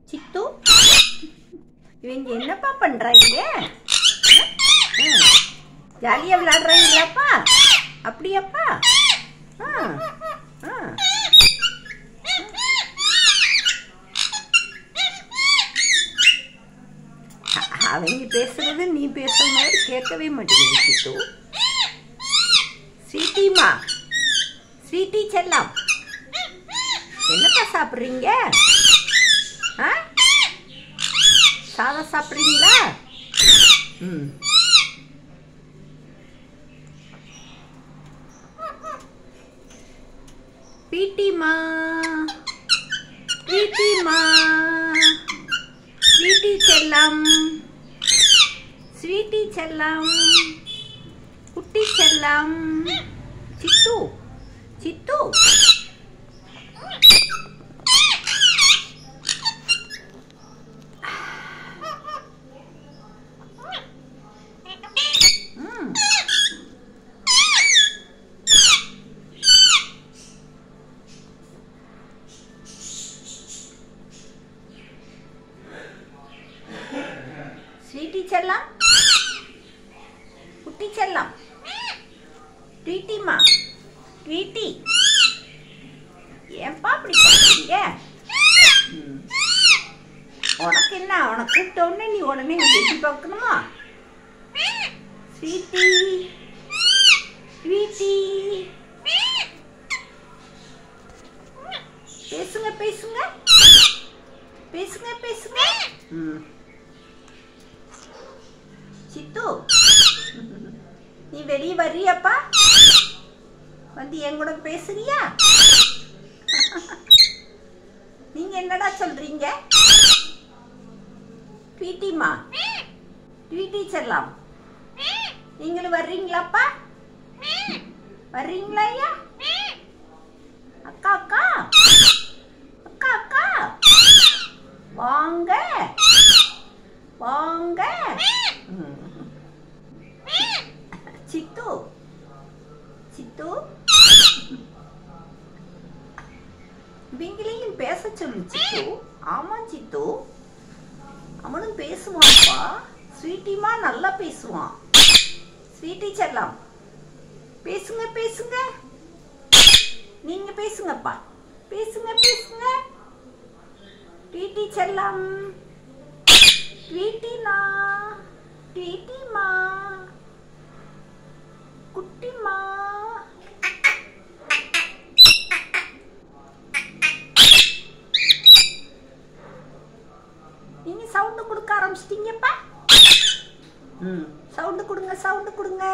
சித்து இவங்க என்னப்பா பண்றாங்க ஜாலியா விளையாடுறாங்களாப்பா அப்படியாப்பா ஆ, ஆ. அ- அவங்க பேசுறது நீ பேசுற மாதிரி கேட்கவே மாட்டேங்குது சித்து ஸ்வீட்டிமா ஸ்வீட்டி செல்லம் என்னப்பா சாப்பிட்றீங்க ஆ சாதம் சாப்பிட்றீங்களா ம் பீட்டிமா பீட்டிமா ஸ்வீட்டி செல்லம் ஸ்வீட்டி செல்லம் குட்டி செல்லம் சித்து சித்து ம் ஸ்வீட்டி செல்லம் குட்டி செல்லம் ட்வீட்டிமா ட்வீட்டி ஏன்பா அப்படி பண்ணுறீங்க உனக்கு என்ன அவனை கூப்பிட்ட உடனே நீ உடனே எட்டி பார்க்கணுமா ஸ்வீட்டி ஸ்வீட்டி பேசுங்க பேசுங்க பேசுங்க பேசுங்க ம் சித்து நீ வெளியே வர்றியாப்பா வந்து என் கூட பேசுறியா நீங்க என்னடா சொல்றீங்க ட்வீட்டிமா ட்வீட்டி செல்லாம் நீங்களும் வர்றீங்களாப்பா வர்றீங்களா ஐயா அக்கா அக்கா அக்கா அக்கா வாங்க வாங்க ம். சித்து சித்து இவங்களையும் பேச சொல்லு சித்து ஆமா சித்து அவனும் பேசுவான்ப்பா ஸ்வீட்டிமா நல்லா பேசுவான் ஸ்வீட்டி செல்லம் பேசுங்க பேசுங்க நீங்க பேசுங்கப்பா பேசுங்க பேசுங்க ட்வீட்டி செல்லம் ட்வீட்டினா ட்வீட்டிமா குட்டிமா நீங்க சவுண்டு கொடுக்க ஆரம்பிச்சிட்டீங்கப்பா ம் சவுண்டு கொடுங்க சவுண்டு கொடுங்க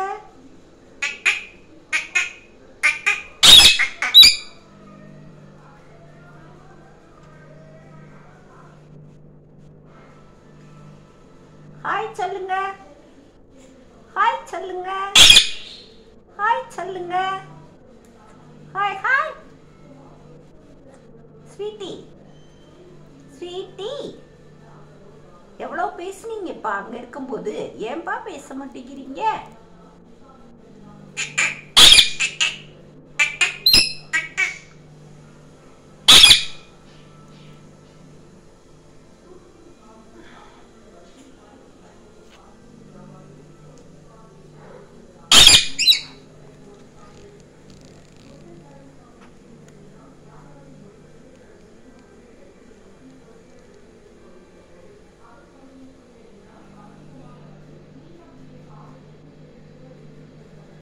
ஹாய் சொல்லுங்க ஹாய் சொல்லுங்க ஹாய் சொல்லுங்க ஹாய் ஹாய் ஸ்வீட்டி ஸ்வீட்டி எவ்வளோ பேசுனீங்கப்பா அங்கே இருக்கும்போது ஏன்பா பேச மாட்டேங்கிறீங்க